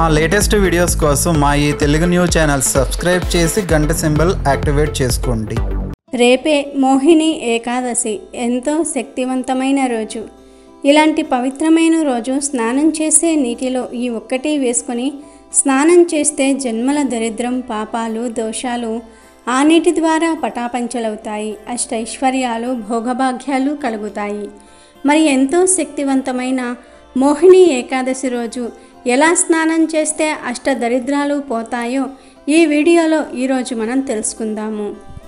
మా latest videos కోసం మా ఈ తెలుగు న్యూస్ ఛానల్ సబ్స్క్రైబ్ చేసి గంట సింబల్ యాక్టివేట్ చేసుకోండి రేపే మోహిని ఏకాదశి ఎంతో శక్తివంతమైన రోజు ఇలాంటి పవిత్రమైన రోజు స్నానం చేసే నీటిలో ఈ ఒక్కటి వేసుకొని స్నానం చేస్తే జన్మల దరిద్రం పాపాలు దోషాలు ఆ నీటి ద్వారా పటాపంచలవుతాయి అష్టైశ్వర్యాలు భోగభాగ్యాలు కలుగుతాయి మరి ఎంతో శక్తివంతమైన మోహిని ఏకాదశి రోజు ఎలా స్నానం చేస్తే అష్ట దరిద్రాలు పోతాయో ఈ వీడియోలో ఈరోజు మనం తెలుసుకుందాము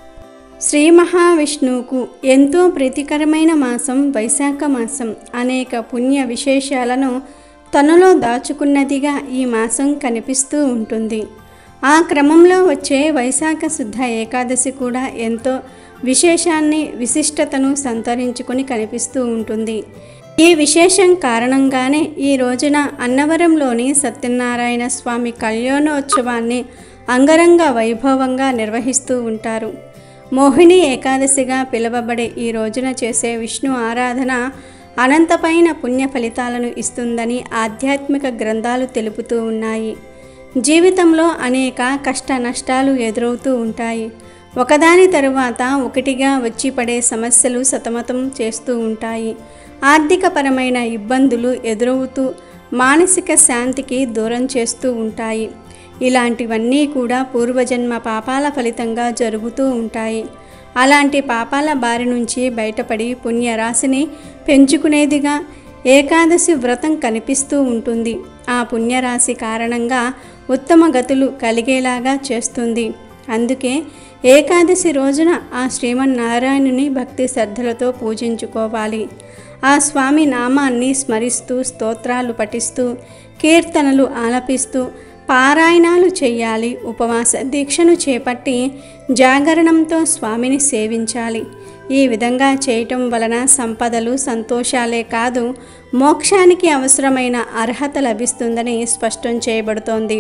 శ్రీ మహావిష్ణువుకు ఎంతో ప్రీతికరమైన మాసం వైశాఖ మాసం అనేక పుణ్య విశేషాలను తనలో దాచుకున్నదిగా ఈ మాసం కనిపిస్తూ ఉంటుంది ఆ క్రమంలో వచ్చే వైశాఖ శుద్ధ ఏకాదశి కూడా ఎంతో విశేషాన్ని విశిష్టతను సంతరించుకొని కనిపిస్తూ ఉంటుంది ఈ విశేషం కారణంగానే ఈ రోజున అన్నవరంలోని సత్యనారాయణ స్వామి కళ్యాణోత్సవాన్ని అంగరంగ వైభవంగా నిర్వహిస్తూ ఉంటారు మోహిని ఏకాదశిగా పిలువబడే ఈ రోజున చేసే విష్ణు ఆరాధన అనంతమైన పుణ్య ఫలితాలను ఇస్తుందని ఆధ్యాత్మిక గ్రంథాలు తెలుపుతూ ఉన్నాయి జీవితంలో అనేక కష్ట నష్టాలు ఎదురవుతూ ఉంటాయి ఒకదాని తరువాత ఒకటిగా వచ్చి పడే సమస్యలు సతమతం చేస్తూ ఉంటాయి ఆర్థికపరమైన ఇబ్బందులు ఎదురవుతూ మానసిక శాంతికి దూరం చేస్తూ ఉంటాయి ఇలాంటివన్నీ కూడా పూర్వజన్మ పాపాల ఫలితంగా జరుగుతూ ఉంటాయి అలాంటి పాపాల బారి నుంచి బయటపడి పుణ్యరాశిని పెంచుకునేదిగా ఏకాదశి వ్రతం కనిపిస్తూ ఉంటుంది ఆ పుణ్యరాశి కారణంగా ఉత్తమ గతులు కలిగేలాగా చేస్తుంది అందుకే ఏకాదశి రోజున ఆ శ్రీమన్నారాయణుని భక్తి శ్రద్ధలతో పూజించుకోవాలి ఆ స్వామి నామాన్ని స్మరిస్తూ స్తోత్రాలు పఠిస్తూ కీర్తనలు ఆలపిస్తూ పారాయణాలు చేయాలి ఉపవాస దీక్షను చేపట్టి జాగరణంతో స్వామిని సేవించాలి ఈ విధంగా చేయటం వలన సంపదలు సంతోషాలే కాదు మోక్షానికి అవసరమైన అర్హత లభిస్తుందని స్పష్టం చేయబడుతోంది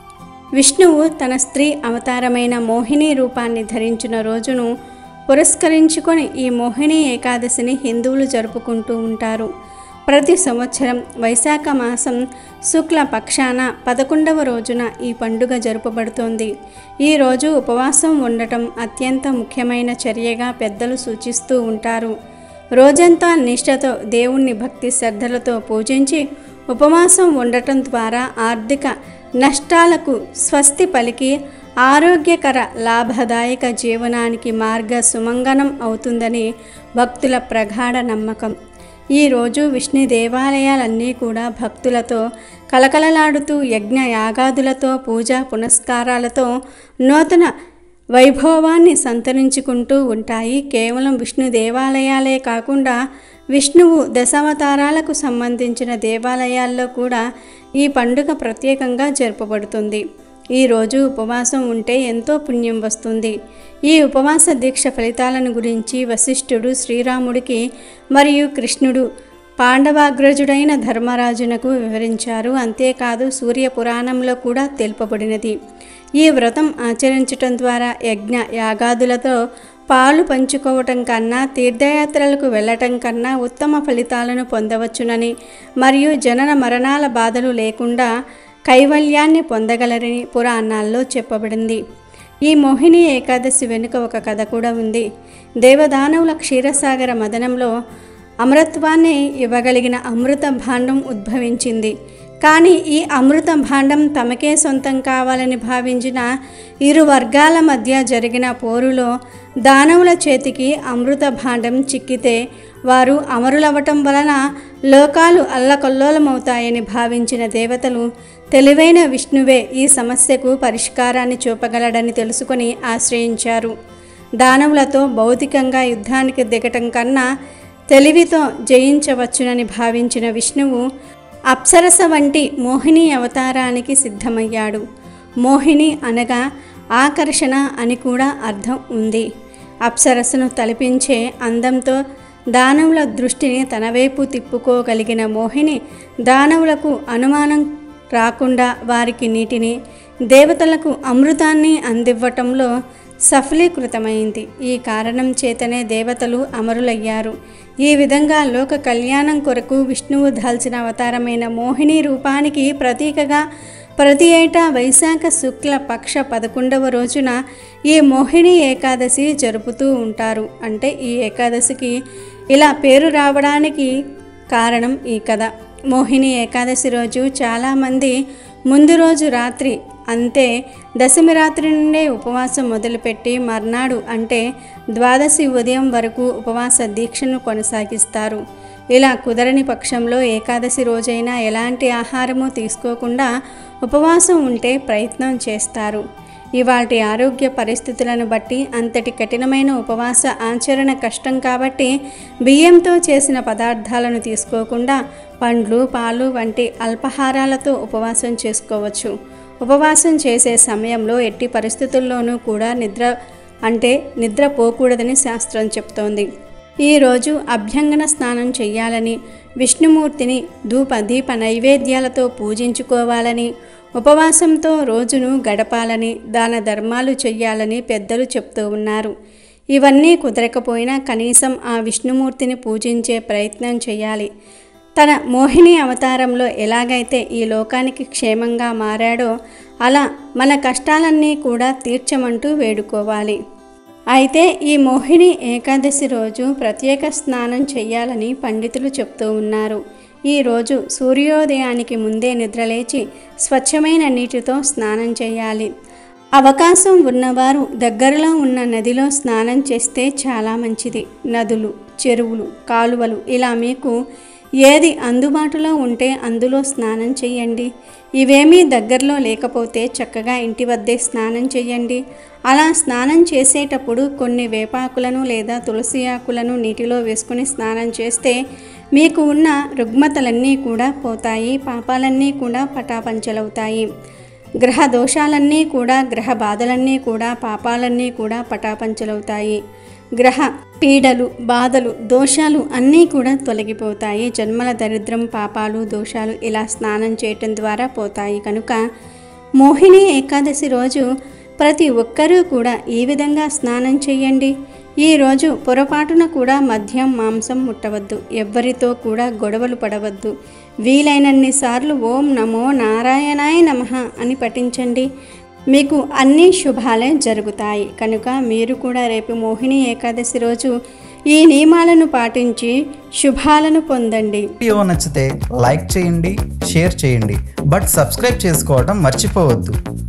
విష్ణువు తన స్త్రీ అవతారమైన మోహిని రూపాన్ని ధరించిన రోజును పురస్కరించుకొని ఈ మోహిని ఏకాదశిని హిందువులు జరుపుకుంటూ ఉంటారు ప్రతి సంవత్సరం వైశాఖ మాసం శుక్ల పక్షాన పదకొండవ రోజున ఈ పండుగ జరుపబడుతోంది ఈ రోజు ఉపవాసం ఉండటం అత్యంత ముఖ్యమైన చర్యగా పెద్దలు సూచిస్తూ ఉంటారు రోజంతా నిష్ఠతో దేవుణ్ణి భక్తి శ్రద్ధలతో పూజించి ఉపవాసం ఉండటం ద్వారా ఆర్థిక నష్టాలకు స్వస్తి పలికి ఆరోగ్యకర లాభదాయక జీవనానికి మార్గ సుమంగనం అవుతుందని భక్తుల ప్రగాఢ నమ్మకం ఈరోజు విష్ణు దేవాలయాలన్నీ కూడా భక్తులతో కలకలలాడుతూ యజ్ఞ యాగాదులతో పూజా పునస్కారాలతో నూతన వైభవాన్ని సంతరించుకుంటూ ఉంటాయి కేవలం విష్ణు దేవాలయాలే కాకుండా విష్ణువు దశావతారాలకు సంబంధించిన దేవాలయాల్లో కూడా ఈ పండుగ ప్రత్యేకంగా జరుపబడుతుంది ఈరోజు ఉపవాసం ఉంటే ఎంతో పుణ్యం వస్తుంది ఈ ఉపవాస దీక్ష ఫలితాలను గురించి వశిష్ఠుడు శ్రీరాముడికి మరియు కృష్ణుడు పాండవాగ్రజుడైన ధర్మరాజునకు వివరించారు అంతేకాదు సూర్య పురాణంలో కూడా తెలుపబడినది ఈ వ్రతం ఆచరించటం ద్వారా యజ్ఞ యాగాదులతో పాలు పంచుకోవటం కన్నా తీర్థయాత్రలకు వెళ్ళటం కన్నా ఉత్తమ ఫలితాలను పొందవచ్చునని మరియు జనన మరణాల బాధలు లేకుండా కైవల్యాన్ని పొందగలరని పురాణాల్లో చెప్పబడింది ఈ మోహిని ఏకాదశి వెనుక ఒక కథ కూడా ఉంది దేవదానవుల క్షీరసాగర మదనంలో అమరత్వాన్ని ఇవ్వగలిగిన అమృత భాండం ఉద్భవించింది కానీ ఈ అమృత భాండం తమకే సొంతం కావాలని భావించిన ఇరు వర్గాల మధ్య జరిగిన పోరులో దానవుల చేతికి అమృత భాండం చిక్కితే వారు అమరులవ్వటం వలన లోకాలు అల్లకల్లోలమవుతాయని భావించిన దేవతలు తెలివైన విష్ణువే ఈ సమస్యకు పరిష్కారాన్ని చూపగలడని తెలుసుకొని ఆశ్రయించారు దానవులతో భౌతికంగా యుద్ధానికి దిగటం కన్నా తెలివితో జయించవచ్చునని భావించిన విష్ణువు అప్సరస వంటి మోహిని అవతారానికి సిద్ధమయ్యాడు మోహిని అనగా ఆకర్షణ అని కూడా అర్థం ఉంది అప్సరసను తలపించే అందంతో దానవుల దృష్టిని తన వైపు తిప్పుకోగలిగిన మోహిని దానవులకు అనుమానం రాకుండా వారికి నీటిని దేవతలకు అమృతాన్ని అందివ్వటంలో సఫలీకృతమైంది ఈ కారణం చేతనే దేవతలు అమరులయ్యారు ఈ విధంగా లోక కళ్యాణం కొరకు విష్ణువు దాల్చిన అవతారమైన మోహిని రూపానికి ప్రతీకగా ప్రతి ఏటా వైశాఖ శుక్ల పక్ష పదకొండవ రోజున ఈ మోహిని ఏకాదశి జరుపుతూ ఉంటారు అంటే ఈ ఏకాదశికి ఇలా పేరు రావడానికి కారణం ఈ కథ మోహిని ఏకాదశి రోజు చాలామంది ముందు రోజు రాత్రి అంతే దశమి రాత్రి నుండే ఉపవాసం మొదలుపెట్టి మర్నాడు అంటే ద్వాదశి ఉదయం వరకు ఉపవాస దీక్షను కొనసాగిస్తారు ఇలా కుదరని పక్షంలో ఏకాదశి రోజైనా ఎలాంటి ఆహారము తీసుకోకుండా ఉపవాసం ఉంటే ప్రయత్నం చేస్తారు ఇవాటి ఆరోగ్య పరిస్థితులను బట్టి అంతటి కఠినమైన ఉపవాస ఆచరణ కష్టం కాబట్టి బియ్యంతో చేసిన పదార్థాలను తీసుకోకుండా పండ్లు పాలు వంటి అల్పాహారాలతో ఉపవాసం చేసుకోవచ్చు ఉపవాసం చేసే సమయంలో ఎట్టి పరిస్థితుల్లోనూ కూడా నిద్ర అంటే నిద్రపోకూడదని శాస్త్రం చెప్తోంది ఈరోజు అభ్యంగన స్నానం చేయాలని విష్ణుమూర్తిని ధూప దీప నైవేద్యాలతో పూజించుకోవాలని ఉపవాసంతో రోజును గడపాలని దాన ధర్మాలు చెయ్యాలని పెద్దలు చెప్తూ ఉన్నారు ఇవన్నీ కుదరకపోయినా కనీసం ఆ విష్ణుమూర్తిని పూజించే ప్రయత్నం చేయాలి తన మోహిని అవతారంలో ఎలాగైతే ఈ లోకానికి క్షేమంగా మారాడో అలా మన కష్టాలన్నీ కూడా తీర్చమంటూ వేడుకోవాలి అయితే ఈ మోహిని ఏకాదశి రోజు ప్రత్యేక స్నానం చేయాలని పండితులు చెప్తూ ఉన్నారు ఈ రోజు సూర్యోదయానికి ముందే నిద్రలేచి స్వచ్ఛమైన నీటితో స్నానం చేయాలి అవకాశం ఉన్నవారు దగ్గరలో ఉన్న నదిలో స్నానం చేస్తే చాలా మంచిది నదులు చెరువులు కాలువలు ఇలా మీకు ఏది అందుబాటులో ఉంటే అందులో స్నానం చేయండి ఇవేమీ దగ్గరలో లేకపోతే చక్కగా ఇంటి వద్దే స్నానం చేయండి అలా స్నానం చేసేటప్పుడు కొన్ని వేపాకులను లేదా తులసి ఆకులను నీటిలో వేసుకుని స్నానం చేస్తే మీకు ఉన్న రుగ్మతలన్నీ కూడా పోతాయి పాపాలన్నీ కూడా పటాపంచలవుతాయి గ్రహ దోషాలన్నీ కూడా గ్రహ బాధలన్నీ కూడా పాపాలన్నీ కూడా పటాపంచలవుతాయి గ్రహ పీడలు బాధలు దోషాలు అన్నీ కూడా తొలగిపోతాయి జన్మల దరిద్రం పాపాలు దోషాలు ఇలా స్నానం చేయటం ద్వారా పోతాయి కనుక మోహిని ఏకాదశి రోజు ప్రతి ఒక్కరూ కూడా ఈ విధంగా స్నానం చేయండి ఈరోజు పొరపాటున కూడా మద్యం మాంసం ముట్టవద్దు ఎవ్వరితో కూడా గొడవలు పడవద్దు వీలైనన్ని సార్లు ఓం నమో నారాయణాయ నమః అని పఠించండి మీకు అన్ని శుభాలే జరుగుతాయి కనుక మీరు కూడా రేపు మోహిని ఏకాదశి రోజు ఈ నియమాలను పాటించి శుభాలను పొందండి వీడియో నచ్చితే లైక్ చేయండి షేర్ చేయండి బట్ సబ్స్క్రైబ్ చేసుకోవడం మర్చిపోవద్దు